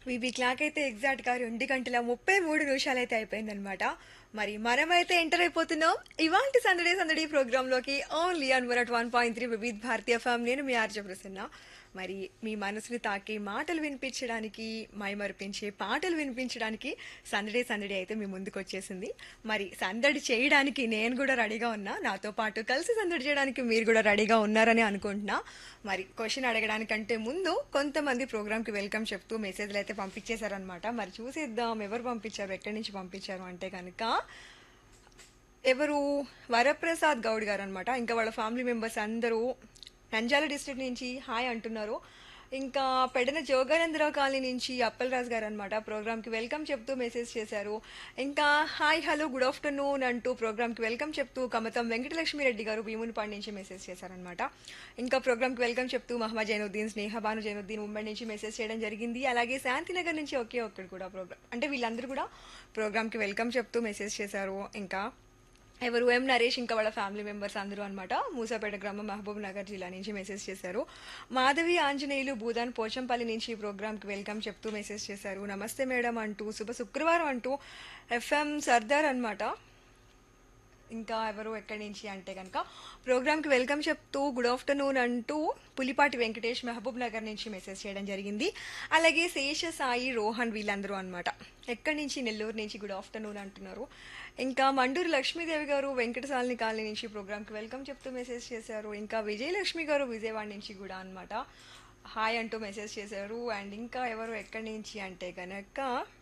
VB clock అయితే exact గా రెండు గంటల ముప్పై మూడు నిమిషాలు అయితే అయిపోయిందనమాట మరి మనమైతే ఎంటర్ అయిపోతున్నాం ఇవాంటి సందడి సందడి ప్రోగ్రామ్ లోకి only on one one point three Vividh Bharati ఫామ్ నేను మీ ఆర్జ ప్రసన్న మరి మీ మనసుని తాకే మాటలు వినిపించడానికి మైమరిపించే పాటలు వినిపించడానికి సందడి సందడి అయితే మీ ముందుకు వచ్చేసింది మరి సందడి చేయడానికి నేను కూడా రెడీగా ఉన్నా నాతో పాటు కలిసి సందడి చేయడానికి మీరు కూడా రెడీగా ఉన్నారని అనుకుంటున్నా మరి క్వశ్చన్ అడగడానికంటే ముందు కొంతమంది ప్రోగ్రామ్కి వెల్కమ్ చెప్తూ మెసేజ్లు అయితే పంపించేశారనమాట మరి చూసేద్దాం ఎవరు పంపించారు ఎక్కడి నుంచి పంపించారు అంటే కనుక ఎవరు వరప్రసాద్ గౌడ్ గారు అనమాట ఇంకా వాళ్ళ ఫ్యామిలీ మెంబర్స్ అందరూ నంజాల డిస్ట్రిక్ట్ నుంచి హాయ్ అంటున్నారు ఇంకా పెడన జోగానందరావు కాలనీ నుంచి అప్పలరాజు గారు అనమాట ప్రోగ్రామ్కి వెల్కమ్ చెప్తూ మెసేజ్ చేశారు ఇంకా హాయ్ హలో గుడ్ ఆఫ్టర్నూన్ అంటూ ప్రోగ్రామ్కి వెల్కమ్ చెప్తూ కమతం వెంకటలక్ష్మి రెడ్డి గారు భీమునిపాడు నుంచి మెసేజ్ చేశారనమాట ఇంకా ప్రోగ్రామ్కి వెల్కమ్ చెప్తూ మహమ్మద్ జైనుద్దీన్ స్నేహబాను జైనుద్దీన్ ముంబై నుంచి మెసేజ్ చేయడం జరిగింది అలాగే శాంతినగర్ నుంచి ఒకే ఒక్కడు కూడా ప్రోగ్రామ్ అంటే వీళ్ళందరూ కూడా ప్రోగ్రామ్కి వెల్కమ్ చెప్తూ మెసేజ్ చేశారు ఇంకా ఎవరు ఎం నరేష్ ఇంకా వాళ్ళ ఫ్యామిలీ మెంబర్స్ అందరూ అనమాట మూసాపేట గ్రామం మహబూబ్ నగర్ జిల్లా నుంచి మెసేజ్ చేశారు మాధవి ఆంజనేయులు భూదాన్ పోచంపల్లి నుంచి ఈ ప్రోగ్రామ్కి వెల్కమ్ చెప్తూ మెసేజ్ చేశారు నమస్తే మేడం అంటూ శుభ శుక్రవారం అంటూ ఎఫ్ఎం సర్దార్ అనమాట ఇంకా ఎవరు ఎక్కడి నుంచి అంటే కనుక ప్రోగ్రామ్కి వెల్కమ్ చెప్తూ గుడ్ ఆఫ్టర్నూన్ అంటూ పులిపాటి వెంకటేష్ మహబూబ్ నగర్ నుంచి మెసేజ్ చేయడం జరిగింది అలాగే శేష సాయి రోహన్ వీళ్ళందరూ అనమాట ఎక్కడి నుంచి నెల్లూరు నుంచి గుడ్ ఆఫ్టర్నూన్ అంటున్నారు ఇంకా మండూరు లక్ష్మీదేవి గారు వెంకటసాలిని కాలనీ నుంచి ప్రోగ్రామ్కి వెల్కమ్ చెప్తూ మెసేజ్ చేశారు ఇంకా విజయలక్ష్మి గారు విజయవాడ నుంచి కూడా అనమాట హాయ్ అంటూ మెసేజ్ చేశారు అండ్ ఇంకా ఎవరు ఎక్కడి నుంచి అంటే కనుక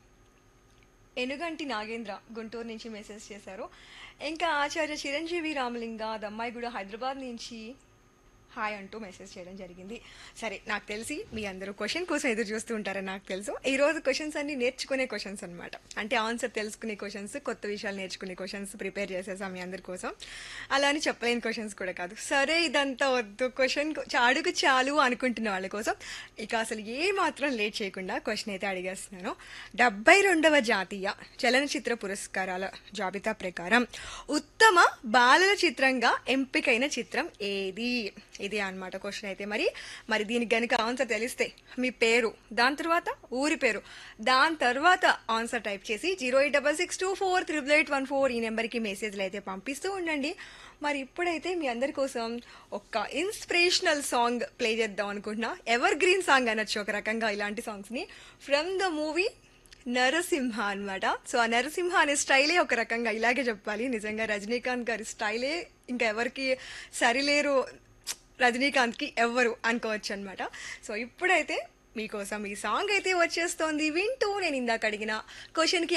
ఎనుగంటి నాగేంద్ర గుంటూరు నుంచి మెసేజ్ చేశారు ఇంకా ఆచార్య చిరంజీవి రామలింగ దమ్మాయిగూడ హైదరాబాద్ నుంచి హాయ్ అంటూ మెసేజ్ చేయడం జరిగింది సరే నాకు తెలిసి మీ అందరూ క్వశ్చన్ కోసం ఎదురు చూస్తూ ఉంటారని నాకు తెలుసు ఈ రోజు క్వశ్చన్స్ అన్ని నేర్చుకునే క్వశ్చన్స్ అనమాట అంటే ఆన్సర్ తెలుసుకునే క్వశ్చన్స్ కొత్త విషయాలు నేర్చుకునే క్వశ్చన్స్ ప్రిపేర్ చేసేసాం మీ అందరి కోసం అలా అని చెప్పలేని క్వశ్చన్స్ కూడా కాదు సరే ఇదంతా వద్దు క్వశ్చన్ అడుగు చాలు అనుకుంటున్న వాళ్ళ కోసం ఇక అసలు ఏ మాత్రం లేట్ చేయకుండా క్వశ్చన్ అయితే అడిగేస్తున్నాను డెబ్బై రెండవ జాతీయ చలనచిత్ర పురస్కారాల జాబితా ప్రకారం ఉత్తమ బాలల చిత్రంగా ఎంపికైన చిత్రం ఏది ఇది అన్నమాట క్వశ్చన్ అయితే మరి మరి దీనికి గనుక ఆన్సర్ తెలిస్తే మీ పేరు దాని తర్వాత ఊరి పేరు దాని తర్వాత ఆన్సర్ టైప్ చేసి zero eight double six two four triple eight one four ఈ నెంబర్కి మెసేజ్లు అయితే పంపిస్తూ ఉండండి మరి ఇప్పుడైతే మీ అందరి కోసం ఒక ఇన్స్పిరేషనల్ సాంగ్ ప్లే చేద్దాం అనుకుంటున్నా ఎవర్ గ్రీన్ సాంగ్ అనొచ్చు ఒక రకంగా ఇలాంటి సాంగ్స్ని ఫ్రమ్ ద మూవీ నరసింహ అన్నమాట సో ఆ నరసింహ అనే స్టైలే ఒక రకంగా ఇలాగే చెప్పాలి నిజంగా రజనీకాంత్ గారి స్టైలే ఇంకా ఎవరికి సరిలేరు రజనీకాంత్కి ఎవ్వరు అనుకోవచ్చు అనమాట సో ఇప్పుడైతే మీకోసం ఈ సాంగ్ అయితే వచ్చేస్తోంది వింటూ నేను ఇందాక అడిగిన క్వశ్చన్కి